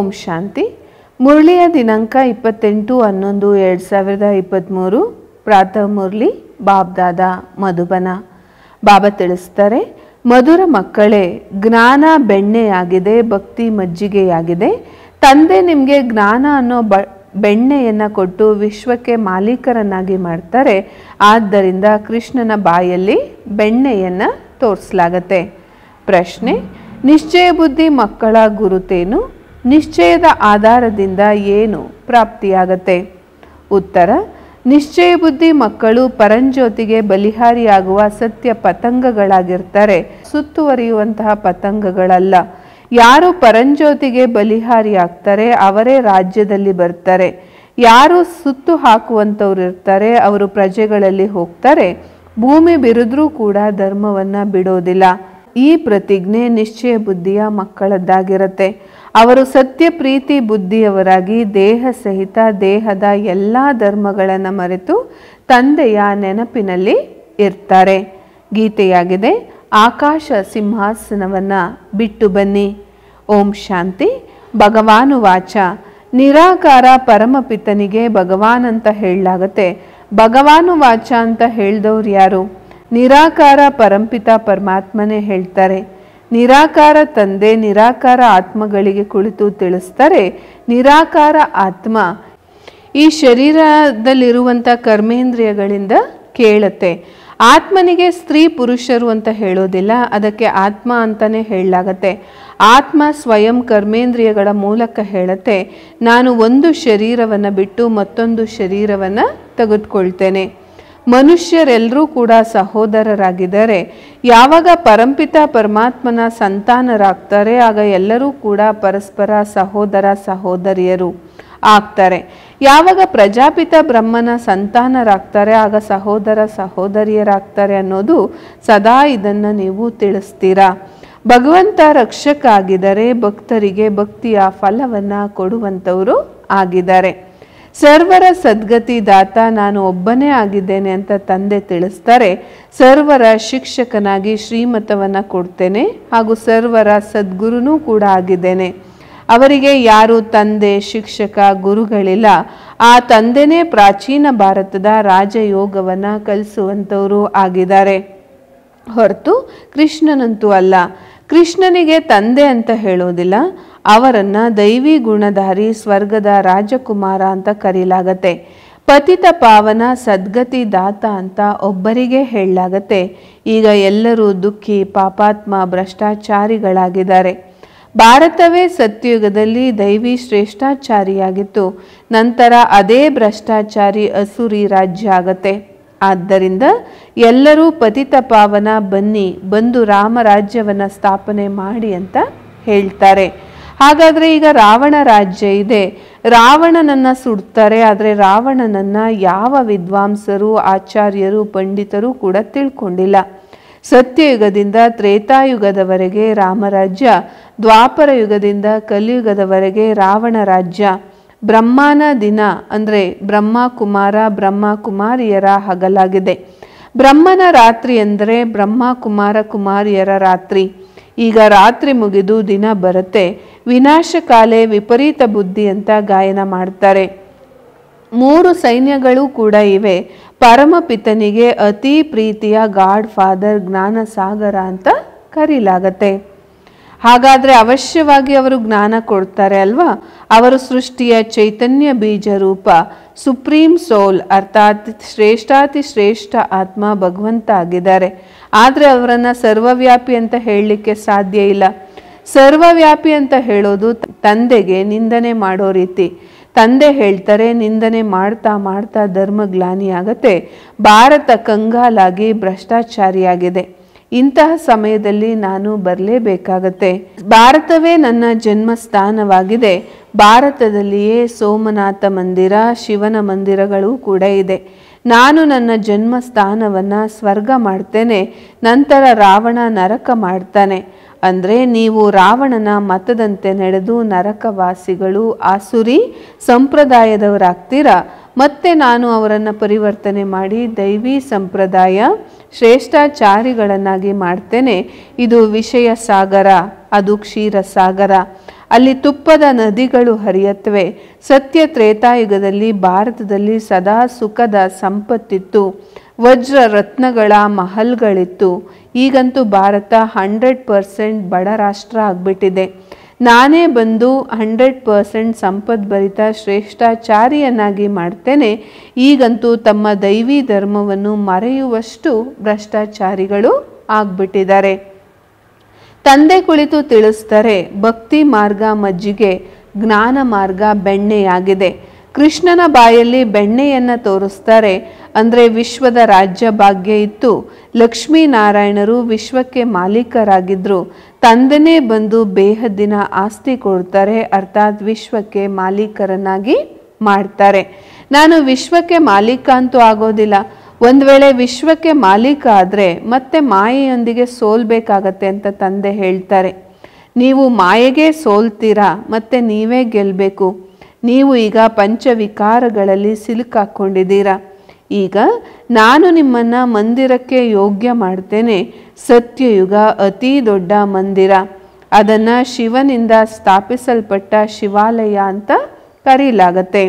ಓಂ ಶಾಂತಿ ಮುರಳಿಯ ದಿನಾಂಕ ಇಪ್ಪತ್ತೆಂಟು ಹನ್ನೊಂದು ಎರಡು ಸಾವಿರದ ಇಪ್ಪತ್ತ್ಮೂರು ಪ್ರಾತಃ ಮುರಳಿ ಬಾಬ್ದಾದ ಮಧುಬನ ಬಾಬಾ ತಿಳಿಸ್ತಾರೆ ಮಧುರ ಮಕ್ಕಳೇ ಜ್ಞಾನ ಬೆಣ್ಣೆಯಾಗಿದೆ ಭಕ್ತಿ ಮಜ್ಜಿಗೆಯಾಗಿದೆ ತಂದೆ ನಿಮಗೆ ಜ್ಞಾನ ಅನ್ನೋ ಬ ಬೆಣ್ಣೆಯನ್ನು ಕೊಟ್ಟು ವಿಶ್ವಕ್ಕೆ ಮಾಲೀಕರನ್ನಾಗಿ ಮಾಡ್ತಾರೆ ಆದ್ದರಿಂದ ಕೃಷ್ಣನ ಬಾಯಲ್ಲಿ ಬೆಣ್ಣೆಯನ್ನು ತೋರಿಸಲಾಗತ್ತೆ ಪ್ರಶ್ನೆ ನಿಶ್ಚಯ ಬುದ್ಧಿ ಮಕ್ಕಳ ಗುರುತೇನು ನಿಶ್ಚಯದ ಆಧಾರದಿಂದ ಏನು ಪ್ರಾಪ್ತಿಯಾಗತ್ತೆ ಉತ್ತರ ನಿಶ್ಚಯ ಬುದ್ಧಿ ಮಕ್ಕಳು ಪರಂಜ್ಯೋತಿಗೆ ಬಲಿಹಾರಿಯಾಗುವ ಸತ್ಯ ಪತಂಗಗಳಾಗಿರ್ತಾರೆ ಸುತ್ತುವರಿಯುವಂತಹ ಪತಂಗಗಳಲ್ಲ ಯಾರು ಪರಂಜ್ಯೋತಿಗೆ ಬಲಿಹಾರಿ ಆಗ್ತಾರೆ ಅವರೇ ರಾಜ್ಯದಲ್ಲಿ ಬರ್ತಾರೆ ಯಾರು ಸುತ್ತು ಹಾಕುವಂಥವ್ರು ಇರ್ತಾರೆ ಅವರು ಪ್ರಜೆಗಳಲ್ಲಿ ಹೋಗ್ತಾರೆ ಭೂಮಿ ಬಿರಿದ್ರೂ ಕೂಡ ಧರ್ಮವನ್ನ ಬಿಡೋದಿಲ್ಲ ಈ ಪ್ರತಿಜ್ಞೆ ನಿಶ್ಚಯ ಬುದ್ಧಿಯ ಮಕ್ಕಳದ್ದಾಗಿರುತ್ತೆ ಅವರು ಸತ್ಯ ಪ್ರೀತಿ ಬುದ್ಧಿಯವರಾಗಿ ದೇಹ ಸಹಿತ ದೇಹದ ಎಲ್ಲ ಧರ್ಮಗಳನ್ನು ಮರೆತು ತಂದೆಯ ನೆನಪಿನಲ್ಲಿ ಇರ್ತಾರೆ ಗೀತೆಯಾಗಿದೆ ಆಕಾಶ ಸಿಂಹಾಸನವನ್ನ ಬಿಟ್ಟು ಬನ್ನಿ ಓಂ ಶಾಂತಿ ಭಗವಾನು ವಾಚ ನಿರಾಕಾರ ಪರಮಪಿತನಿಗೆ ಭಗವಾನ್ ಅಂತ ಹೇಳಲಾಗತ್ತೆ ಭಗವಾನು ವಾಚ ಅಂತ ಹೇಳ್ದವ್ರು ಯಾರು ನಿರಾಕಾರ ಪರಂಪಿತ ಪರಮಾತ್ಮನೇ ಹೇಳ್ತಾರೆ ನಿರಾಕಾರ ತಂದೆ ನಿರಾಕಾರ ಆತ್ಮಗಳಿಗೆ ಕುಳಿತು ತಿಳಿಸ್ತಾರೆ ನಿರಾಕಾರ ಆತ್ಮ ಈ ಶರೀರದಲ್ಲಿರುವಂಥ ಕರ್ಮೇಂದ್ರಿಯಗಳಿಂದ ಕೇಳುತ್ತೆ ಆತ್ಮನಿಗೆ ಸ್ತ್ರೀ ಪುರುಷರು ಅಂತ ಹೇಳೋದಿಲ್ಲ ಅದಕ್ಕೆ ಆತ್ಮ ಅಂತಾನೆ ಹೇಳಲಾಗತ್ತೆ ಆತ್ಮ ಸ್ವಯಂ ಕರ್ಮೇಂದ್ರಿಯಗಳ ಮೂಲಕ ಹೇಳುತ್ತೆ ನಾನು ಒಂದು ಶರೀರವನ್ನು ಬಿಟ್ಟು ಮತ್ತೊಂದು ಶರೀರವನ್ನು ತೆಗೆದುಕೊಳ್ತೇನೆ ಮನುಷ್ಯರೆಲ್ಲರೂ ಕೂಡ ಸಹೋದರರಾಗಿದ್ದಾರೆ ಯಾವಾಗ ಪರಂಪಿತ ಪರಮಾತ್ಮನ ಸಂತಾನರಾಗ್ತಾರೆ ಆಗ ಎಲ್ಲರೂ ಕೂಡ ಪರಸ್ಪರ ಸಹೋದರ ಸಹೋದರಿಯರು ಆಗ್ತಾರೆ ಯಾವಾಗ ಪ್ರಜಾಪಿತ ಬ್ರಹ್ಮನ ಸಂತಾನರಾಗ್ತಾರೆ ಆಗ ಸಹೋದರ ಸಹೋದರಿಯರಾಗ್ತಾರೆ ಅನ್ನೋದು ಸದಾ ಇದನ್ನು ನೀವು ತಿಳಿಸ್ತೀರಾ ಭಗವಂತ ರಕ್ಷಕ ಆಗಿದ್ದಾರೆ ಭಕ್ತರಿಗೆ ಭಕ್ತಿಯ ಫಲವನ್ನು ಕೊಡುವಂಥವರು ಆಗಿದ್ದಾರೆ ಸರ್ವರ ಸದ್ಗತಿ ದಾತ ನಾನು ಒಬ್ಬನೇ ಆಗಿದ್ದೇನೆ ಅಂತ ತಂದೆ ತಿಳಿಸ್ತಾರೆ ಸರ್ವರ ಶಿಕ್ಷಕನಾಗಿ ಶ್ರೀಮತವನ್ನು ಕೊಡ್ತೇನೆ ಹಾಗೂ ಸರ್ವರ ಸದ್ಗುರುನೂ ಕೂಡ ಆಗಿದ್ದೇನೆ ಅವರಿಗೆ ಯಾರು ತಂದೆ ಶಿಕ್ಷಕ ಗುರುಗಳಿಲ್ಲ ಆ ತಂದೆನೇ ಪ್ರಾಚೀನ ಭಾರತದ ರಾಜಯೋಗವನ್ನು ಕಲಿಸುವಂಥವರು ಆಗಿದ್ದಾರೆ ಹೊರತು ಕೃಷ್ಣನಂತೂ ಅಲ್ಲ ಕೃಷ್ಣನಿಗೆ ತಂದೆ ಅಂತ ಹೇಳೋದಿಲ್ಲ ಅವರನ್ನ ದೈವಿ ಗುಣಧಾರಿ ಸ್ವರ್ಗದ ರಾಜಕುಮಾರ ಅಂತ ಕರೀಲಾಗತ್ತೆ ಪತಿತ ಪಾವನ ಸದ್ಗತಿ ದಾತ ಅಂತ ಒಬ್ಬರಿಗೆ ಹೇಳಲಾಗತ್ತೆ ಈಗ ಎಲ್ಲರೂ ದುಃಖಿ ಪಾಪಾತ್ಮ ಭ್ರಷ್ಟಾಚಾರಿಗಳಾಗಿದ್ದಾರೆ ಭಾರತವೇ ಸತ್ಯಯುಗದಲ್ಲಿ ದೈವಿ ಶ್ರೇಷ್ಠಾಚಾರಿಯಾಗಿತ್ತು ನಂತರ ಅದೇ ಭ್ರಷ್ಟಾಚಾರಿ ಅಸುರಿ ರಾಜ್ಯ ಆಗತ್ತೆ ಆದ್ದರಿಂದ ಎಲ್ಲರೂ ಪತಿತ ಪಾವನ ಬನ್ನಿ ಬಂದು ರಾಮರಾಜ್ಯವನ್ನು ಸ್ಥಾಪನೆ ಮಾಡಿ ಅಂತ ಹೇಳ್ತಾರೆ ಹಾಗಾದರೆ ಈಗ ರಾವಣ ರಾಜ್ಯ ಇದೆ ರಾವಣನನ್ನ ಸುಡ್ತಾರೆ ಆದರೆ ರಾವಣನನ್ನ ಯಾವ ವಿದ್ವಾಂಸರು ಆಚಾರ್ಯರು ಪಂಡಿತರು ಕೂಡ ತಿಳ್ಕೊಂಡಿಲ್ಲ ಸತ್ಯಯುಗದಿಂದ ತ್ರೇತಾಯುಗದವರೆಗೆ ರಾಮರಾಜ್ಯ ದ್ವಾಪರ ಯುಗದಿಂದ ಕಲಿಯುಗದವರೆಗೆ ರಾವಣ ರಾಜ್ಯ ಬ್ರಹ್ಮನ ದಿನ ಅಂದರೆ ಬ್ರಹ್ಮ ಕುಮಾರ ಬ್ರಹ್ಮ ಕುಮಾರಿಯರ ಹಗಲಾಗಿದೆ ಬ್ರಹ್ಮನ ರಾತ್ರಿ ಎಂದರೆ ಬ್ರಹ್ಮ ಕುಮಾರ ಕುಮಾರಿಯರ ರಾತ್ರಿ ಈಗ ರಾತ್ರಿ ಮುಗಿದು ದಿನ ಬರುತ್ತೆ ವಿನಾಶಕಾಲೆ ವಿಪರೀತ ಬುದ್ಧಿ ಅಂತ ಗಾಯನ ಮಾಡ್ತಾರೆ ಮೂರು ಸೈನ್ಯಗಳು ಕೂಡ ಇವೆ ಪರಮಪಿತನಿಗೆ ಅತಿ ಪ್ರೀತಿಯ ಗಾಡ್ ಫಾದರ್ ಜ್ಞಾನ ಸಾಗರ ಅಂತ ಕರೀಲಾಗತ್ತೆ ಹಾಗಾದರೆ ಅವಶ್ಯವಾಗಿ ಅವರು ಜ್ಞಾನ ಕೊಡ್ತಾರೆ ಅಲ್ವಾ ಅವರು ಸೃಷ್ಟಿಯ ಚೈತನ್ಯ ಬೀಜ ರೂಪ ಸುಪ್ರೀಂ ಸೋಲ್ ಅರ್ಥಾತ್ ಶ್ರೇಷ್ಠಾತಿ ಶ್ರೇಷ್ಠ ಆತ್ಮ ಭಗವಂತ ಆಗಿದ್ದಾರೆ ಆದರೆ ಅವರನ್ನು ಸರ್ವವ್ಯಾಪಿ ಅಂತ ಹೇಳಲಿಕ್ಕೆ ಸಾಧ್ಯ ಇಲ್ಲ ಸರ್ವವ್ಯಾಪಿ ಅಂತ ಹೇಳೋದು ತಂದೆಗೆ ನಿಂದನೆ ಮಾಡೋ ರೀತಿ ತಂದೆ ಹೇಳ್ತಾರೆ ನಿಂದನೆ ಮಾಡ್ತಾ ಮಾಡ್ತಾ ಧರ್ಮಗ್ಲಾನಿ ಆಗತ್ತೆ ಭಾರತ ಕಂಗಾಲಾಗಿ ಭ್ರಷ್ಟಾಚಾರಿಯಾಗಿದೆ ಇಂತಹ ಸಮಯದಲ್ಲಿ ನಾನು ಬರಲೇಬೇಕಾಗತ್ತೆ ಭಾರತವೇ ನನ್ನ ಜನ್ಮ ಸ್ಥಾನವಾಗಿದೆ ಭಾರತದಲ್ಲಿಯೇ ಸೋಮನಾಥ ಮಂದಿರ ಶಿವನ ಮಂದಿರಗಳು ಕೂಡ ಇದೆ ನಾನು ನನ್ನ ಜನ್ಮ ಸ್ಥಾನವನ್ನು ಸ್ವರ್ಗ ಮಾಡ್ತೇನೆ ನಂತರ ರಾವಣ ನರಕ ಮಾಡ್ತಾನೆ ಅಂದರೆ ನೀವು ರಾವಣನ ಮತದಂತೆ ನಡೆದು ನರಕವಾಸಿಗಳು ಆಸುರಿ ಸಂಪ್ರದಾಯದವರಾಗ್ತೀರಾ ಮತ್ತೆ ನಾನು ಅವರನ್ನು ಪರಿವರ್ತನೆ ಮಾಡಿ ದೈವಿ ಸಂಪ್ರದಾಯ ಶ್ರೇಷ್ಠಾಚಾರಿಗಳನ್ನಾಗಿ ಮಾಡ್ತೇನೆ ಇದು ವಿಷಯ ಸಾಗರ ಅದು ಕ್ಷೀರ ಸಾಗರ ಅಲ್ಲಿ ತುಪ್ಪದ ನದಿಗಳು ಹರಿಯತ್ವೆ ಸತ್ಯ ತ್ರೇತಾಯುಗದಲ್ಲಿ ಭಾರತದಲ್ಲಿ ಸದಾ ಸುಖದ ಸಂಪತ್ತಿತ್ತು ವಜ್ರ ರತ್ನಗಳ ಮಹಲ್ಗಳಿತ್ತು ಈಗಂತೂ ಭಾರತ ಹಂಡ್ರೆಡ್ ಪರ್ಸೆಂಟ್ ಬಡ ರಾಷ್ಟ್ರ ಆಗ್ಬಿಟ್ಟಿದೆ ನಾನೇ ಬಂದು ಹಂಡ್ರೆಡ್ ಪರ್ಸೆಂಟ್ ಸಂಪದ್ಭರಿತ ಶ್ರೇಷ್ಠಾಚಾರಿಯನ್ನಾಗಿ ಮಾಡ್ತೇನೆ ಈಗಂತೂ ತಮ್ಮ ದೈವಿ ಧರ್ಮವನ್ನು ಮರೆಯುವಷ್ಟು ಭ್ರಷ್ಟಾಚಾರಿಗಳು ಆಗ್ಬಿಟ್ಟಿದ್ದಾರೆ ತಂದೆ ಕುಳಿತು ತಿಳಿಸ್ತಾರೆ ಭಕ್ತಿ ಮಾರ್ಗ ಮಜ್ಜಿಗೆ ಜ್ಞಾನ ಮಾರ್ಗ ಬೆಣ್ಣೆಯಾಗಿದೆ ಕೃಷ್ಣನ ಬಾಯಲ್ಲಿ ಬೆಣ್ಣೆಯನ್ನು ತೋರಿಸ್ತಾರೆ ಅಂದರೆ ವಿಶ್ವದ ರಾಜ್ಯ ಭಾಗ್ಯ ಇತ್ತು ಲಕ್ಷ್ಮೀನಾರಾಯಣರು ವಿಶ್ವಕ್ಕೆ ಮಾಲೀಕರಾಗಿದ್ದರು ತಂದೆನೇ ಬಂದು ಬೇಹದ್ದಿನ ಆಸ್ತಿ ಕೊಡ್ತಾರೆ ಅರ್ಥಾತ್ ವಿಶ್ವಕ್ಕೆ ಮಾಲೀಕರನ್ನಾಗಿ ಮಾಡ್ತಾರೆ ನಾನು ವಿಶ್ವಕ್ಕೆ ಮಾಲೀಕ ಅಂತೂ ಆಗೋದಿಲ್ಲ ಒಂದು ವೇಳೆ ವಿಶ್ವಕ್ಕೆ ಮಾಲೀಕ ಆದರೆ ಮತ್ತೆ ಮಾಯೆಯೊಂದಿಗೆ ಸೋಲ್ಬೇಕಾಗತ್ತೆ ಅಂತ ತಂದೆ ಹೇಳ್ತಾರೆ ನೀವು ಮಾಯೆಗೆ ಸೋಲ್ತೀರಾ ಮತ್ತೆ ನೀವೇ ಗೆಲ್ಲಬೇಕು ನೀವು ಈಗ ಪಂಚವಿಕಾರಗಳಲ್ಲಿ ಸಿಲುಕಾಕೊಂಡಿದ್ದೀರಾ ಈಗ ನಾನು ನಿಮ್ಮನ್ನು ಮಂದಿರಕ್ಕೆ ಯೋಗ್ಯ ಮಾಡ್ತೇನೆ ಸತ್ಯಯುಗ ಅತಿ ದೊಡ್ಡ ಮಂದಿರ ಅದನ್ನು ಶಿವನಿಂದ ಸ್ಥಾಪಿಸಲ್ಪಟ್ಟ ಶಿವಾಲಯ ಅಂತ ಕರೀಲಾಗತ್ತೆ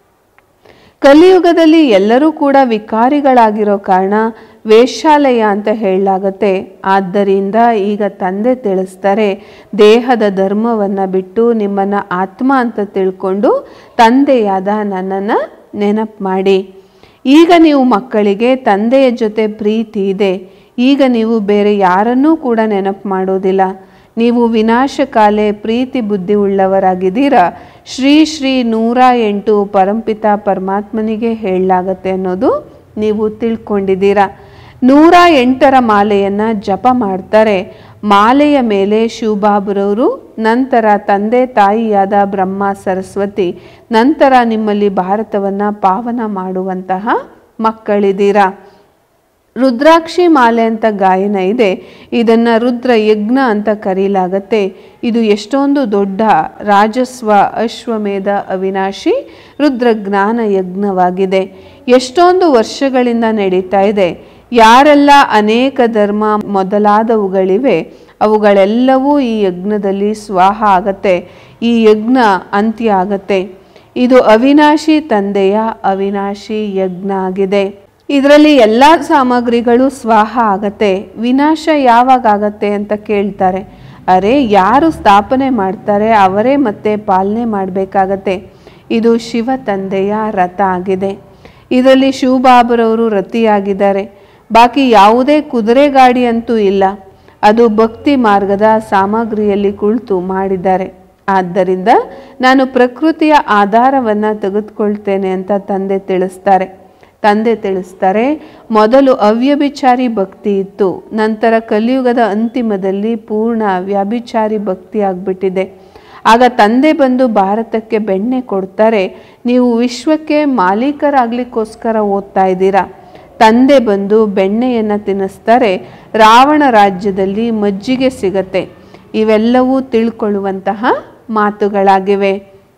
ಕಲಿಯುಗದಲ್ಲಿ ಎಲ್ಲರೂ ಕೂಡ ವಿಕಾರಿಗಳಾಗಿರೋ ಕಾರಣ ವೇಶ್ಯಾಲಯ ಅಂತ ಹೇಳಲಾಗತ್ತೆ ಆದ್ದರಿಂದ ಈಗ ತಂದೆ ತಿಳಿಸ್ತಾರೆ ದೇಹದ ಧರ್ಮವನ್ನು ಬಿಟ್ಟು ನಿಮ್ಮನ್ನು ಆತ್ಮ ಅಂತ ತಿಳ್ಕೊಂಡು ತಂದೆಯಾದ ನನ್ನನ್ನು ನೆನಪು ಮಾಡಿ ಈಗ ನೀವು ಮಕ್ಕಳಿಗೆ ತಂದೆಯ ಜೊತೆ ಪ್ರೀತಿ ಇದೆ ಈಗ ನೀವು ಬೇರೆ ಯಾರನ್ನೂ ಕೂಡ ನೆನಪು ಮಾಡೋದಿಲ್ಲ ನೀವು ವಿನಾಶಕಾಲೆ ಪ್ರೀತಿ ಬುದ್ಧಿ ಉಳ್ಳವರಾಗಿದ್ದೀರಾ ಶ್ರೀ ಶ್ರೀ ನೂರ ಎಂಟು ಪರಂಪಿತ ಪರಮಾತ್ಮನಿಗೆ ಹೇಳಲಾಗತ್ತೆ ಅನ್ನೋದು ನೀವು ತಿಳ್ಕೊಂಡಿದ್ದೀರಾ ನೂರ ಎಂಟರ ಮಾಲೆಯನ್ನು ಜಪ ಮಾಡ್ತಾರೆ ಮಾಲೆಯ ಮೇಲೆ ಶಿವಬಾಬುರವರು ನಂತರ ತಂದೆ ತಾಯಿಯಾದ ಬ್ರಹ್ಮ ಸರಸ್ವತಿ ನಂತರ ನಿಮ್ಮಲ್ಲಿ ಭಾರತವನ್ನು ಪಾವನ ಮಾಡುವಂತಹ ಮಕ್ಕಳಿದ್ದೀರಾ ರುದ್ರಾಕ್ಷಿ ಮಾಲೆ ಅಂತ ಗಾಯನ ಇದೆ ಇದನ್ನು ರುದ್ರ ಯಜ್ಞ ಅಂತ ಕರೀಲಾಗತ್ತೆ ಇದು ಎಷ್ಟೊಂದು ದೊಡ್ಡ ರಾಜಸ್ವ ಅಶ್ವಮೇಧ ಅವಿನಾಶಿ ರುದ್ರ ಜ್ಞಾನ ಯಜ್ಞವಾಗಿದೆ ಎಷ್ಟೊಂದು ವರ್ಷಗಳಿಂದ ನಡೀತಾ ಇದೆ ಯಾರೆಲ್ಲ ಅನೇಕ ಧರ್ಮ ಮೊದಲಾದವುಗಳಿವೆ ಅವುಗಳೆಲ್ಲವೂ ಈ ಯಜ್ಞದಲ್ಲಿ ಸ್ವಾಹ ಆಗತ್ತೆ ಈ ಯಜ್ಞ ಅಂತ್ಯ ಆಗತ್ತೆ ಇದು ಅವಿನಾಶಿ ತಂದೆಯ ಅವಿನಾಶಿ ಯಜ್ಞ ಆಗಿದೆ ಇದರಲ್ಲಿ ಎಲ್ಲ ಸಾಮಗ್ರಿಗಳು ಸ್ವಾಹ ಆಗತ್ತೆ ವಿನಾಶ ಯಾವಾಗ ಆಗತ್ತೆ ಅಂತ ಕೇಳ್ತಾರೆ ಅರೆ ಯಾರು ಸ್ಥಾಪನೆ ಮಾಡ್ತಾರೆ ಅವರೇ ಮತ್ತೆ ಪಾಲನೆ ಮಾಡಬೇಕಾಗತ್ತೆ ಇದು ಶಿವ ತಂದೆಯ ರಥ ಆಗಿದೆ ಇದರಲ್ಲಿ ಶಿವಬಾಬರವರು ರತಿಯಾಗಿದ್ದಾರೆ ಬಾಕಿ ಯಾವುದೇ ಕುದುರೆ ಗಾಡಿ ಅಂತೂ ಇಲ್ಲ ಅದು ಭಕ್ತಿ ಮಾರ್ಗದ ಸಾಮಗ್ರಿಯಲ್ಲಿ ಕುಳಿತು ಮಾಡಿದ್ದಾರೆ ಆದ್ದರಿಂದ ನಾನು ಪ್ರಕೃತಿಯ ಆಧಾರವನ್ನು ತೆಗೆದುಕೊಳ್ತೇನೆ ಅಂತ ತಂದೆ ತಿಳಿಸ್ತಾರೆ ತಂದೆ ತಿಳಿಸ್ತಾರೆ ಮೊದಲು ಅವ್ಯಭಿಚಾರಿ ಭಕ್ತಿ ಇತ್ತು ನಂತರ ಕಲಿಯುಗದ ಅಂತಿಮದಲ್ಲಿ ಪೂರ್ಣ ವ್ಯಭಿಚಾರಿ ಭಕ್ತಿ ಆಗ್ಬಿಟ್ಟಿದೆ ಆಗ ತಂದೆ ಬಂದು ಭಾರತಕ್ಕೆ ಬೆಣ್ಣೆ ಕೊಡ್ತಾರೆ ನೀವು ವಿಶ್ವಕ್ಕೆ ಮಾಲೀಕರಾಗ್ಲಿಕ್ಕೋಸ್ಕರ ಓದ್ತಾ ಇದ್ದೀರಾ ತಂದೆ ಬಂದು ಬೆಣ್ಣೆಯನ್ನು ತಿನ್ನಿಸ್ತಾರೆ ರಾವಣ ರಾಜ್ಯದಲ್ಲಿ ಮಜ್ಜಿಗೆ ಸಿಗತ್ತೆ ಇವೆಲ್ಲವೂ ತಿಳ್ಕೊಳ್ಳುವಂತಹ ಮಾತುಗಳಾಗಿವೆ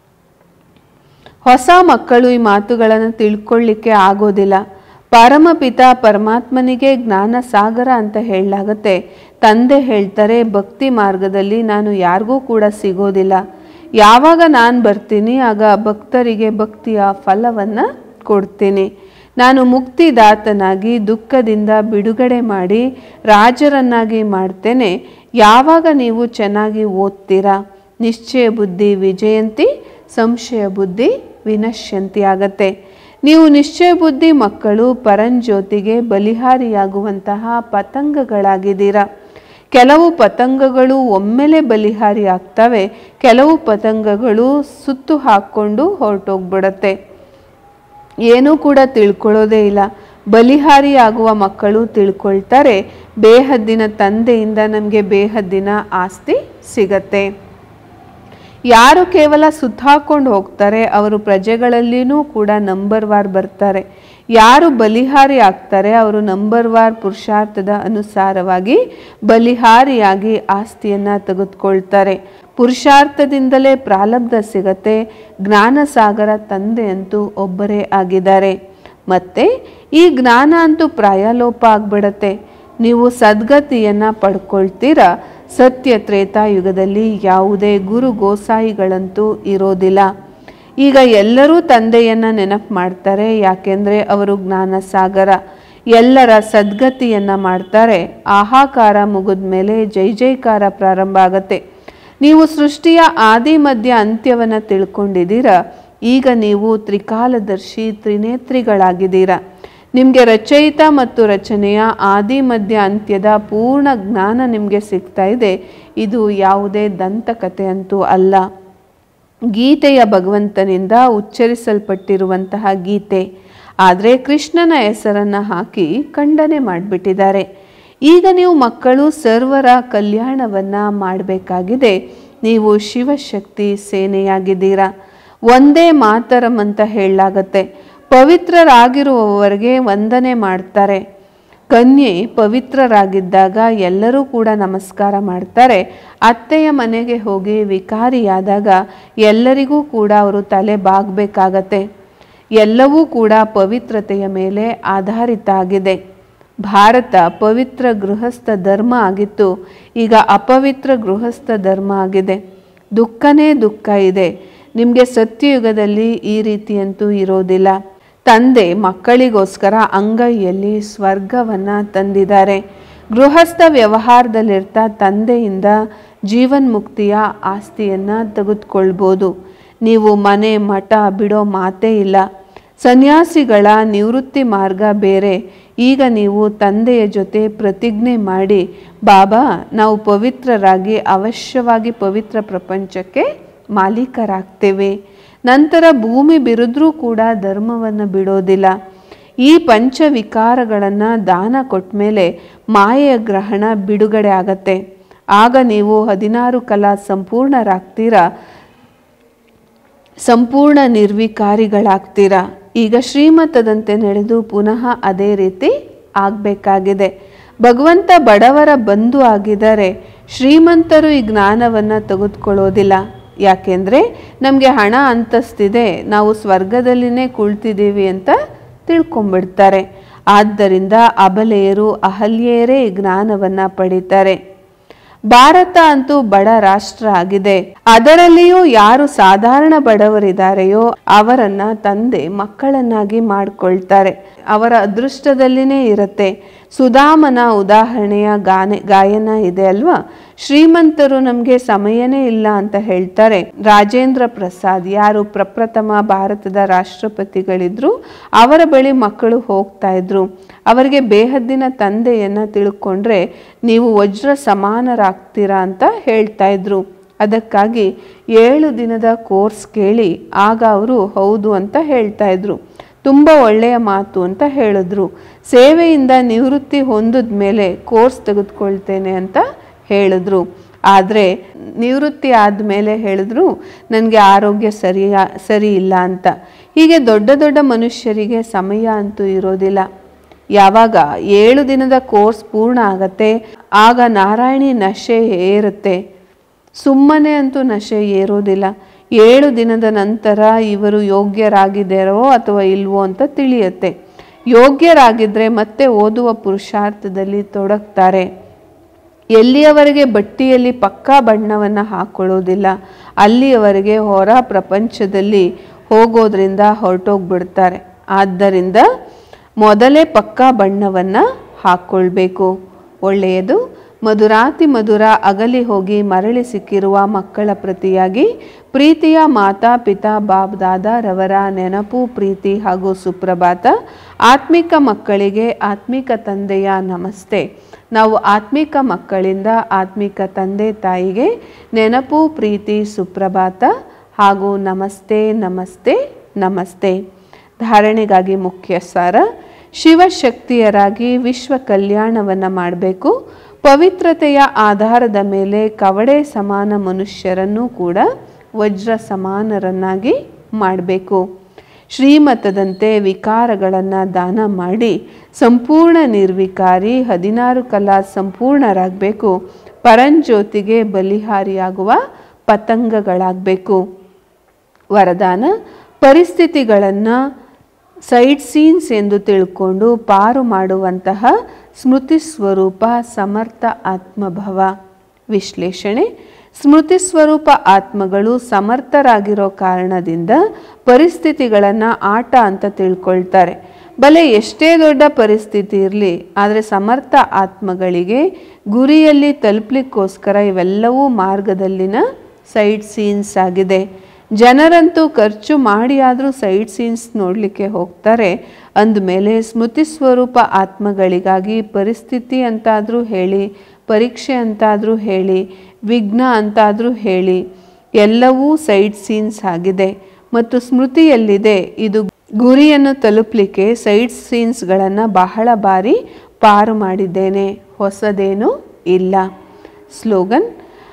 ಹೊಸ ಮಕ್ಕಳು ಈ ಮಾತುಗಳನ್ನು ತಿಳ್ಕೊಳ್ಳಿಕ್ಕೆ ಆಗೋದಿಲ್ಲ ಪರಮಪಿತ ಪರಮಾತ್ಮನಿಗೆ ಜ್ಞಾನ ಸಾಗರ ಅಂತ ಹೇಳಲಾಗತ್ತೆ ತಂದೆ ಹೇಳ್ತಾರೆ ಭಕ್ತಿ ಮಾರ್ಗದಲ್ಲಿ ನಾನು ಯಾರಿಗೂ ಕೂಡ ಸಿಗೋದಿಲ್ಲ ಯಾವಾಗ ನಾನು ಬರ್ತೀನಿ ಆಗ ಭಕ್ತರಿಗೆ ಭಕ್ತಿಯ ಫಲವನ್ನು ಕೊಡ್ತೀನಿ ನಾನು ಮುಕ್ತಿದಾತನಾಗಿ ದುಃಖದಿಂದ ಬಿಡುಗಡೆ ಮಾಡಿ ರಾಜರನ್ನಾಗಿ ಮಾಡ್ತೇನೆ ಯಾವಾಗ ನೀವು ಚೆನ್ನಾಗಿ ಓದ್ತೀರಾ ನಿಶ್ಚಯ ಬುದ್ಧಿ ವಿಜಯಂತಿ ಸಂಶಯ ಬುದ್ಧಿ ವಿನಶ್ಯಂತಿ ಆಗತ್ತೆ ನೀವು ನಿಶ್ಚಯ ಬುದ್ಧಿ ಮಕ್ಕಳು ಪರಂಜ್ಯೋತಿಗೆ ಬಲಿಹಾರಿಯಾಗುವಂತಹ ಪತಂಗಗಳಾಗಿದ್ದೀರಾ ಕೆಲವು ಪತಂಗಗಳು ಒಮ್ಮೆಲೆ ಬಲಿಹಾರಿ ಆಗ್ತವೆ ಕೆಲವು ಪತಂಗಗಳು ಸುತ್ತು ಹಾಕ್ಕೊಂಡು ಹೊರಟೋಗ್ಬಿಡತ್ತೆ ಏನೂ ಕೂಡ ತಿಳ್ಕೊಳ್ಳೋದೇ ಇಲ್ಲ ಬಲಿಹಾರಿ ಆಗುವ ಮಕ್ಕಳು ತಿಳ್ಕೊಳ್ತಾರೆ ಬೇಹದ್ದಿನ ತಂದೆಯಿಂದ ನಮಗೆ ಬೇಹದ್ದಿನ ಆಸ್ತಿ ಸಿಗತ್ತೆ ಯಾರು ಕೇವಲ ಸುತ್ತಾಕೊಂಡು ಹೋಗ್ತಾರೆ ಅವರು ಪ್ರಜೆಗಳಲ್ಲಿನೂ ಕೂಡ ನಂಬರ್ ವಾರ್ ಬರ್ತಾರೆ ಯಾರು ಬಲಿಹಾರಿ ಆಗ್ತಾರೆ ಅವರು ನಂಬರ್ ವಾರ್ ಪುರುಷಾರ್ಥದ ಅನುಸಾರವಾಗಿ ಬಲಿಹಾರಿಯಾಗಿ ಆಸ್ತಿಯನ್ನು ತೆಗೆದುಕೊಳ್ತಾರೆ ಪುರುಷಾರ್ಥದಿಂದಲೇ ಪ್ರಾರಬ್ಧ ಸಿಗತ್ತೆ ಜ್ಞಾನಸಾಗರ ತಂದೆ ಅಂತೂ ಒಬ್ಬರೇ ಆಗಿದ್ದಾರೆ ಮತ್ತೆ ಈ ಜ್ಞಾನ ಅಂತೂ ಪ್ರಾಯಲೋಪ ಆಗ್ಬಿಡತ್ತೆ ನೀವು ಸದ್ಗತಿಯನ್ನು ಪಡ್ಕೊಳ್ತೀರಾ ಸತ್ಯ ತ್ರೇತಾಯುಗದಲ್ಲಿ ಯಾವುದೇ ಗುರು ಗೋಸಾಯಿಗಳಂತೂ ಇರೋದಿಲ್ಲ ಈಗ ಎಲ್ಲರೂ ತಂದೆಯನ್ನ ನೆನಪು ಮಾಡ್ತಾರೆ ಯಾಕೆಂದ್ರೆ ಅವರು ಜ್ಞಾನ ಸಾಗರ ಎಲ್ಲರ ಸದ್ಗತಿಯನ್ನ ಮಾಡ್ತಾರೆ ಆಹಾಕಾರ ಮುಗಿದ ಮೇಲೆ ಜೈ ಜೈಕಾರ ಪ್ರಾರಂಭ ಆಗತ್ತೆ ನೀವು ಸೃಷ್ಟಿಯ ಆದಿ ಮಧ್ಯ ಅಂತ್ಯವನ್ನು ತಿಳ್ಕೊಂಡಿದ್ದೀರಾ ಈಗ ನೀವು ತ್ರಿಕಾಲದರ್ಶಿ ತ್ರಿನೇತ್ರಿಗಳಾಗಿದ್ದೀರಾ ನಿಮಗೆ ರಚಯಿತ ಮತ್ತು ರಚನೆಯ ಆದಿ ಮಧ್ಯ ಅಂತ್ಯದ ಪೂರ್ಣ ಜ್ಞಾನ ನಿಮಗೆ ಸಿಗ್ತಾ ಇದೆ ಇದು ಯಾವುದೇ ದಂತಕತೆ ಅಂತೂ ಅಲ್ಲ ಗೀತೆಯ ಭಗವಂತನಿಂದ ಉಚ್ಚರಿಸಲ್ಪಟ್ಟಿರುವಂತಹ ಗೀತೆ ಆದರೆ ಕೃಷ್ಣನ ಹೆಸರನ್ನು ಹಾಕಿ ಖಂಡನೆ ಮಾಡಿಬಿಟ್ಟಿದ್ದಾರೆ ಈಗ ನೀವು ಮಕ್ಕಳು ಸರ್ವರ ಕಲ್ಯಾಣವನ್ನ ಮಾಡಬೇಕಾಗಿದೆ ನೀವು ಶಿವಶಕ್ತಿ ಸೇನೆಯಾಗಿದ್ದೀರಾ ಒಂದೇ ಮಾತರಂ ಅಂತ ಹೇಳಲಾಗತ್ತೆ ಪವಿತ್ರರಾಗಿರುವವರಿಗೆ ವಂದನೆ ಮಾಡ್ತಾರೆ ಕನ್ಯೆ ಪವಿತ್ರರಾಗಿದ್ದಾಗ ಎಲ್ಲರೂ ಕೂಡ ನಮಸ್ಕಾರ ಮಾಡ್ತಾರೆ ಅತ್ತೆಯ ಮನೆಗೆ ಹೋಗಿ ವಿಕಾರಿಯಾದಾಗ ಎಲ್ಲರಿಗೂ ಕೂಡ ಅವರು ತಲೆ ಬಾಗಬೇಕಾಗತ್ತೆ ಎಲ್ಲವೂ ಕೂಡ ಪವಿತ್ರತೆಯ ಮೇಲೆ ಆಧಾರಿತ ಆಗಿದೆ ಭಾರತ ಪವಿತ್ರ ಗೃಹಸ್ಥ ಧರ್ಮ ಆಗಿತ್ತು ಈಗ ಅಪವಿತ್ರ ಗೃಹಸ್ಥ ಧರ್ಮ ಆಗಿದೆ ದುಃಖನೇ ದುಃಖ ಇದೆ ನಿಮಗೆ ಸತ್ಯಯುಗದಲ್ಲಿ ಈ ರೀತಿಯಂತೂ ಇರೋದಿಲ್ಲ ತಂದೆ ಮಕ್ಕಳಿಗೋಸ್ಕರ ಅಂಗೈಯಲ್ಲಿ ಸ್ವರ್ಗವನ್ನ ತಂದಿದ್ದಾರೆ ಗೃಹಸ್ಥ ವ್ಯವಹಾರದಲ್ಲಿರ್ತಾ ತಂದೆಯಿಂದ ಜೀವನ್ಮುಕ್ತಿಯ ಆಸ್ತಿಯನ್ನ ತೆಗೆದುಕೊಳ್ಬೋದು ನೀವು ಮನೆ ಮಠ ಬಿಡೋ ಮಾತೇ ಇಲ್ಲ ಸನ್ಯಾಸಿಗಳ ನಿವೃತ್ತಿ ಮಾರ್ಗ ಬೇರೆ ಈಗ ನೀವು ತಂದೆಯ ಜೊತೆ ಪ್ರತಿಜ್ಞೆ ಮಾಡಿ ಬಾಬಾ ನಾವು ಪವಿತ್ರರಾಗಿ ಅವಶ್ಯವಾಗಿ ಪವಿತ್ರ ಪ್ರಪಂಚಕ್ಕೆ ಮಾಲೀಕರಾಗ್ತೇವೆ ನಂತರ ಭೂಮಿ ಬಿರಿದ್ರೂ ಕೂಡ ಧರ್ಮವನ್ನು ಬಿಡೋದಿಲ್ಲ ಈ ಪಂಚ ವಿಕಾರಗಳನ್ನು ದಾನ ಕೊಟ್ಟ ಮೇಲೆ ಮಾಯೆಯ ಗ್ರಹಣ ಬಿಡುಗಡೆ ಆಗತ್ತೆ ಆಗ ನೀವು ಹದಿನಾರು ಕಲಾ ಸಂಪೂರ್ಣರಾಗ್ತೀರಾ ಸಂಪೂರ್ಣ ನಿರ್ವಿಕಾರಿಗಳಾಗ್ತೀರಾ ಈಗ ಶ್ರೀಮತದಂತೆ ನಡೆದು ಪುನಃ ಅದೇ ರೀತಿ ಆಗಬೇಕಾಗಿದೆ ಭಗವಂತ ಬಡವರ ಬಂಧು ಆಗಿದ್ದಾರೆ ಶ್ರೀಮಂತರು ಈ ಜ್ಞಾನವನ್ನು ತೆಗೆದುಕೊಳ್ಳೋದಿಲ್ಲ ಯಾಕೆಂದರೆ ನಮಗೆ ಹಣ ಅಂತಸ್ತಿದೆ ನಾವು ಸ್ವರ್ಗದಲ್ಲಿನೇ ಕುಳ್ತಿದ್ದೀವಿ ಅಂತ ತಿಳ್ಕೊಂಬಿಡ್ತಾರೆ ಆದ್ದರಿಂದ ಅಬಲೆಯರು ಅಹಲ್ಯೆಯರೇ ಈ ಜ್ಞಾನವನ್ನು ಪಡೀತಾರೆ ಭಾರತ ಅಂತೂ ಬಡ ರಾಷ್ಟ್ರ ಆಗಿದೆ ಅದರಲ್ಲಿಯೂ ಯಾರು ಸಾಧಾರಣ ಬಡವರಿದ್ದಾರೆಯೋ ಅವರನ್ನ ತಂದೆ ಮಕ್ಕಳನ್ನಾಗಿ ಮಾಡ್ಕೊಳ್ತಾರೆ ಅವರ ಅದೃಷ್ಟದಲ್ಲಿನೇ ಇರುತ್ತೆ ಸುಧಾಮನ ಉದಾಹರಣೆಯ ಗಾನೆ ಗಾಯನ ಇದೆ ಅಲ್ವಾ ಶ್ರೀಮಂತರು ನಮಗೆ ಸಮಯನೇ ಇಲ್ಲ ಅಂತ ಹೇಳ್ತಾರೆ ರಾಜೇಂದ್ರ ಪ್ರಸಾದ್ ಯಾರು ಪ್ರಪ್ರಥಮ ಭಾರತದ ರಾಷ್ಟ್ರಪತಿಗಳಿದ್ರು ಅವರ ಬಳಿ ಮಕ್ಕಳು ಹೋಗ್ತಾ ಇದ್ರು ಅವರಿಗೆ ಬೇಹದ್ದಿನ ತಂದೆಯನ್ನ ತಿಳ್ಕೊಂಡ್ರೆ ನೀವು ವಜ್ರ ಸಮಾನರಾಗ್ತೀರಾ ಅಂತ ಹೇಳ್ತಾ ಇದ್ರು ಅದಕ್ಕಾಗಿ ಏಳು ದಿನದ ಕೋರ್ಸ್ ಕೇಳಿ ಆಗ ಅವರು ಹೌದು ಅಂತ ಹೇಳ್ತಾ ಇದ್ರು ತುಂಬ ಒಳ್ಳೆಯ ಮಾತು ಅಂತ ಹೇಳಿದ್ರು ಸೇವೆಯಿಂದ ನಿವೃತ್ತಿ ಹೊಂದಿದ ಮೇಲೆ ಕೋರ್ಸ್ ತೆಗೆದುಕೊಳ್ತೇನೆ ಅಂತ ಹೇಳಿದ್ರು ಆದರೆ ನಿವೃತ್ತಿ ಆದಮೇಲೆ ಹೇಳಿದ್ರು ನನಗೆ ಆರೋಗ್ಯ ಸರಿಯ ಸರಿ ಇಲ್ಲ ಅಂತ ಹೀಗೆ ದೊಡ್ಡ ದೊಡ್ಡ ಮನುಷ್ಯರಿಗೆ ಸಮಯ ಅಂತೂ ಇರೋದಿಲ್ಲ ಯಾವಾಗ ಏಳು ದಿನದ ಕೋರ್ಸ್ ಪೂರ್ಣ ಆಗತ್ತೆ ಆಗ ನಾರಾಯಣಿ ನಶೆ ಏರುತ್ತೆ ಸುಮ್ಮನೆ ಅಂತೂ ನಶೆ ಏರೋದಿಲ್ಲ ಏಳು ದಿನದ ನಂತರ ಇವರು ಯೋಗ್ಯರಾಗಿದ್ದಾರೋ ಅಥವಾ ಇಲ್ವೋ ಅಂತ ತಿಳಿಯುತ್ತೆ ಯೋಗ್ಯರಾಗಿದ್ದರೆ ಮತ್ತೆ ಓದುವ ಪುರುಷಾರ್ಥದಲ್ಲಿ ತೊಡಗ್ತಾರೆ ಎಲ್ಲಿಯವರೆಗೆ ಬಟ್ಟಿಯಲ್ಲಿ ಪಕ್ಕಾ ಬಣ್ಣವನ್ನು ಹಾಕೊಳ್ಳೋದಿಲ್ಲ ಅಲ್ಲಿಯವರೆಗೆ ಹೊರ ಪ್ರಪಂಚದಲ್ಲಿ ಹೋಗೋದ್ರಿಂದ ಹೊರಟೋಗ್ಬಿಡ್ತಾರೆ ಆದ್ದರಿಂದ ಮೊದಲೇ ಪಕ್ಕಾ ಬಣ್ಣವನ್ನು ಹಾಕ್ಕೊಳ್ಬೇಕು ಒಳ್ಳೆಯದು ಮಧುರಾತಿ ಮಧುರ ಅಗಲಿ ಹೋಗಿ ಮರಳಿ ಸಿಕ್ಕಿರುವ ಮಕ್ಕಳ ಪ್ರತಿಯಾಗಿ ಪ್ರೀತಿಯ ಮಾತಾ ಪಿತಾ ಬಾಬ್ ದಾದಾರವರ ನೆನಪು ಪ್ರೀತಿ ಹಾಗೂ ಸುಪ್ರಭಾತ ಆತ್ಮಿಕ ಮಕ್ಕಳಿಗೆ ಆತ್ಮಿಕ ತಂದೆಯ ನಮಸ್ತೆ ನಾವು ಆತ್ಮಿಕ ಮಕ್ಕಳಿಂದ ಆತ್ಮಿಕ ತಂದೆ ತಾಯಿಗೆ ನೆನಪು ಪ್ರೀತಿ ಸುಪ್ರಭಾತ ಹಾಗೂ ನಮಸ್ತೆ ನಮಸ್ತೆ ನಮಸ್ತೆ ಧಾರಣೆಗಾಗಿ ಮುಖ್ಯ ಸಾರ ಶಿವಶಕ್ತಿಯರಾಗಿ ವಿಶ್ವ ಕಲ್ಯಾಣವನ್ನು ಮಾಡಬೇಕು ಪವಿತ್ರತೆಯ ಆಧಾರದ ಮೇಲೆ ಕವಡೆ ಸಮಾನ ಮನುಷ್ಯರನ್ನು ಕೂಡ ವಜ್ರ ಸಮಾನರನ್ನಾಗಿ ಮಾಡಬೇಕು ಶ್ರೀಮತದಂತೆ ವಿಕಾರಗಳನ್ನು ದಾನ ಮಾಡಿ ಸಂಪೂರ್ಣ ನಿರ್ವಿಕಾರಿ ಹದಿನಾರು ಕಲಾ ಸಂಪೂರ್ಣರಾಗಬೇಕು ಪರಂಜ್ಯೋತಿಗೆ ಬಲಿಹಾರಿಯಾಗುವ ಪತಂಗಗಳಾಗಬೇಕು ವರದಾನ ಪರಿಸ್ಥಿತಿಗಳನ್ನು ಸೈಡ್ ಸೀನ್ಸ್ ಎಂದು ತಿಳ್ಕೊಂಡು ಪಾರು ಮಾಡುವಂತಹ ಸ್ಮೃತಿ ಸ್ವರೂಪ ಸಮರ್ಥ ಆತ್ಮಭವ ವಿಶ್ಲೇಷಣೆ ಸ್ಮೃತಿ ಸ್ವರೂಪ ಆತ್ಮಗಳು ಸಮರ್ಥರಾಗಿರೋ ಕಾರಣದಿಂದ ಪರಿಸ್ಥಿತಿಗಳನ್ನು ಆಟ ಅಂತ ತಿಳ್ಕೊಳ್ತಾರೆ ಬಲೆ ಎಷ್ಟೇ ದೊಡ್ಡ ಪರಿಸ್ಥಿತಿ ಇರಲಿ ಆದರೆ ಸಮರ್ಥ ಆತ್ಮಗಳಿಗೆ ಗುರಿಯಲ್ಲಿ ತಲುಪಲಿಕ್ಕೋಸ್ಕರ ಇವೆಲ್ಲವೂ ಮಾರ್ಗದಲ್ಲಿನ ಸೈಡ್ ಸೀನ್ಸ್ ಆಗಿದೆ ಜನರಂತೂ ಖರ್ಚು ಮಾಡಿ ಆದರೂ ಸೈಡ್ ಸೀನ್ಸ್ ನೋಡಲಿಕ್ಕೆ ಹೋಗ್ತಾರೆ ಅಂದಮೇಲೆ ಸ್ಮೃತಿ ಸ್ವರೂಪ ಆತ್ಮಗಳಿಗಾಗಿ ಪರಿಸ್ಥಿತಿ ಅಂತಾದರೂ ಹೇಳಿ ಪರೀಕ್ಷೆ ಅಂತಾದರೂ ಹೇಳಿ ವಿಘ್ನ ಅಂತಾದರೂ ಹೇಳಿ ಎಲ್ಲವೂ ಸೈಡ್ ಸೀನ್ಸ್ ಆಗಿದೆ ಮತ್ತು ಸ್ಮೃತಿಯಲ್ಲಿದೆ ಇದು ಗುರಿಯನ್ನು ತಲುಪಲಿಕ್ಕೆ ಸೈಡ್ ಸೀನ್ಸ್ಗಳನ್ನು ಬಹಳ ಬಾರಿ ಪಾರು ಮಾಡಿದ್ದೇನೆ ಹೊಸದೇನೂ ಇಲ್ಲ ಸ್ಲೋಗನ್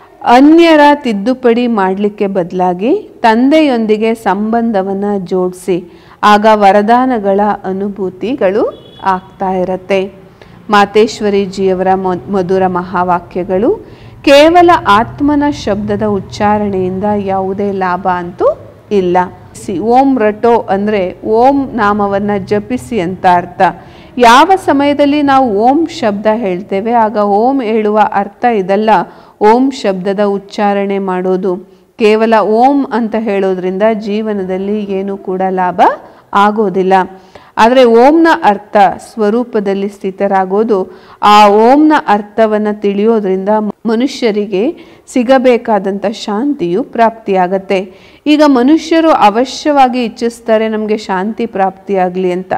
ಅನ್ಯರ ತಿದ್ದುಪಡಿ ಮಾಡಲಿಕ್ಕೆ ಬದಲಾಗಿ ತಂದೆಯೊಂದಿಗೆ ಸಂಬಂಧವನ್ನು ಜೋಡಿಸಿ ಆಗ ವರದಾನಗಳ ಅನುಭೂತಿಗಳು ಆಗ್ತಾ ಇರತ್ತೆ ಮಾತೇಶ್ವರಿಜಿಯವರ ಮೊ- ಮಧುರ ಮಹಾವಾಕ್ಯಗಳು ಕೇವಲ ಆತ್ಮನ ಶಬ್ದದ ಉಚ್ಚಾರಣೆಯಿಂದ ಯಾವುದೇ ಲಾಭ ಅಂತೂ ಇಲ್ಲ ಸಿ ಓಂ ರಟೋ ಅಂದರೆ ಓಂ ನಾಮವನ್ನು ಜಪಿಸಿ ಅಂತ ಅರ್ಥ ಯಾವ ಸಮಯದಲ್ಲಿ ನಾವು ಓಂ ಶಬ್ದ ಹೇಳ್ತೇವೆ ಆಗ ಓಂ ಹೇಳುವ ಅರ್ಥ ಇದಲ್ಲ ಓಂ ಶಬ್ದದ ಉಚ್ಚಾರಣೆ ಮಾಡೋದು ಕೇವಲ ಓಂ ಅಂತ ಹೇಳೋದ್ರಿಂದ ಜೀವನದಲ್ಲಿ ಏನೂ ಕೂಡ ಲಾಭ ಆಗೋದಿಲ್ಲ ಆದರೆ ಓಂನ ಅರ್ಥ ಸ್ವರೂಪದಲ್ಲಿ ಸ್ಥಿತರಾಗೋದು ಆ ಓಂನ ಅರ್ಥವನ್ನು ತಿಳಿಯೋದ್ರಿಂದ ಮನುಷ್ಯರಿಗೆ ಸಿಗಬೇಕಾದಂಥ ಶಾಂತಿಯು ಪ್ರಾಪ್ತಿಯಾಗತ್ತೆ ಈಗ ಮನುಷ್ಯರು ಅವಶ್ಯವಾಗಿ ಇಚ್ಛಿಸ್ತಾರೆ ನಮಗೆ ಶಾಂತಿ ಪ್ರಾಪ್ತಿಯಾಗಲಿ ಅಂತ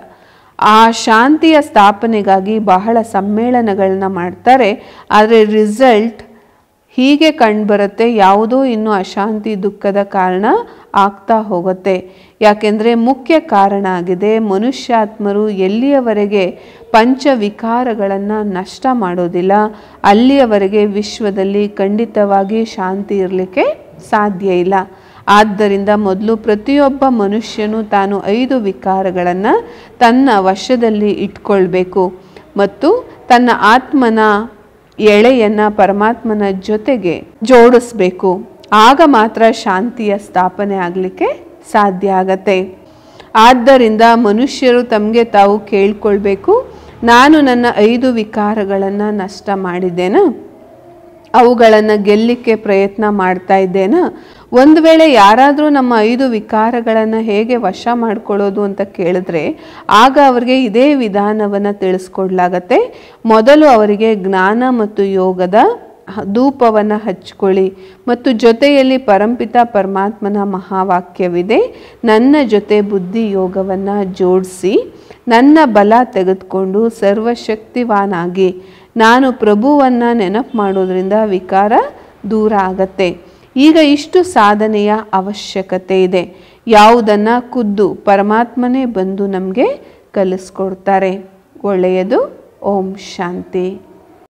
ಆ ಶಾಂತಿಯ ಸ್ಥಾಪನೆಗಾಗಿ ಬಹಳ ಸಮ್ಮೇಳನಗಳನ್ನ ಮಾಡ್ತಾರೆ ಆದರೆ ರಿಸಲ್ಟ್ ಹೀಗೆ ಕಂಡುಬರುತ್ತೆ ಯಾವುದೋ ಇನ್ನೂ ಅಶಾಂತಿ ದುಃಖದ ಕಾರಣ ಆಗ್ತಾ ಹೋಗುತ್ತೆ ಯಾಕೆಂದರೆ ಮುಖ್ಯ ಕಾರಣ ಆಗಿದೆ ಮನುಷ್ಯಾತ್ಮರು ಎಲ್ಲಿಯವರೆಗೆ ಪಂಚ ವಿಕಾರಗಳನ್ನು ನಷ್ಟ ಮಾಡೋದಿಲ್ಲ ಅಲ್ಲಿಯವರೆಗೆ ವಿಶ್ವದಲ್ಲಿ ಖಂಡಿತವಾಗಿ ಶಾಂತಿ ಇರಲಿಕ್ಕೆ ಸಾಧ್ಯ ಇಲ್ಲ ಆದ್ದರಿಂದ ಮೊದಲು ಪ್ರತಿಯೊಬ್ಬ ಮನುಷ್ಯನು ತಾನು ಐದು ವಿಕಾರಗಳನ್ನು ತನ್ನ ವಶದಲ್ಲಿ ಇಟ್ಕೊಳ್ಬೇಕು ಮತ್ತು ತನ್ನ ಆತ್ಮನ ಎಳೆಯನ್ನು ಪರಮಾತ್ಮನ ಜೊತೆಗೆ ಜೋಡಿಸ್ಬೇಕು ಆಗ ಮಾತ್ರ ಶಾಂತಿಯ ಸ್ಥಾಪನೆ ಆಗಲಿಕ್ಕೆ ಸಾಧ್ಯ ಆಗತ್ತೆ ಆದ್ದರಿಂದ ಮನುಷ್ಯರು ತಮಗೆ ತಾವು ಕೇಳ್ಕೊಳ್ಬೇಕು ನಾನು ನನ್ನ ಐದು ವಿಕಾರಗಳನ್ನು ನಷ್ಟ ಮಾಡಿದ್ದೇನಾ ಅವುಗಳನ್ನು ಗೆಲ್ಲಿಕ್ಕೆ ಪ್ರಯತ್ನ ಮಾಡ್ತಾ ಇದ್ದೇನಾ ಒಂದು ವೇಳೆ ಯಾರಾದರೂ ನಮ್ಮ ಐದು ವಿಕಾರಗಳನ್ನು ಹೇಗೆ ವಶ ಮಾಡ್ಕೊಳ್ಳೋದು ಅಂತ ಕೇಳಿದ್ರೆ ಆಗ ಅವರಿಗೆ ಇದೇ ವಿಧಾನವನ್ನು ತಿಳಿಸ್ಕೊಡ್ಲಾಗತ್ತೆ ಮೊದಲು ಅವರಿಗೆ ಜ್ಞಾನ ಮತ್ತು ಯೋಗದ ಹ- ಧೂಪವನ್ನು ಹಚ್ಕೊಳ್ಳಿ ಮತ್ತು ಜೊತೆಯಲ್ಲಿ ಪರಂಪಿತ ಪರಮಾತ್ಮನ ಮಹಾವಾಕ್ಯವಿದೆ ನನ್ನ ಜೊತೆ ಬುದ್ಧಿ ಯೋಗವನ್ನು ಜೋಡಿಸಿ ನನ್ನ ಬಲ ತೆಗೆದುಕೊಂಡು ಸರ್ವಶಕ್ತಿವಾನಾಗಿ ನಾನು ಪ್ರಭುವನ್ನು ನೆನಪು ಮಾಡೋದ್ರಿಂದ ವಿಕಾರ ದೂರ ಆಗತ್ತೆ ಈಗ ಇಷ್ಟು ಸಾಧನೆಯ ಅವಶ್ಯಕತೆ ಇದೆ ಯಾವುದನ್ನು ಖುದ್ದು ಪರಮಾತ್ಮನೇ ಬಂದು ನಮಗೆ ಕಲಿಸ್ಕೊಡ್ತಾರೆ ಒಳ್ಳೆಯದು ಓಂ ಶಾಂತಿ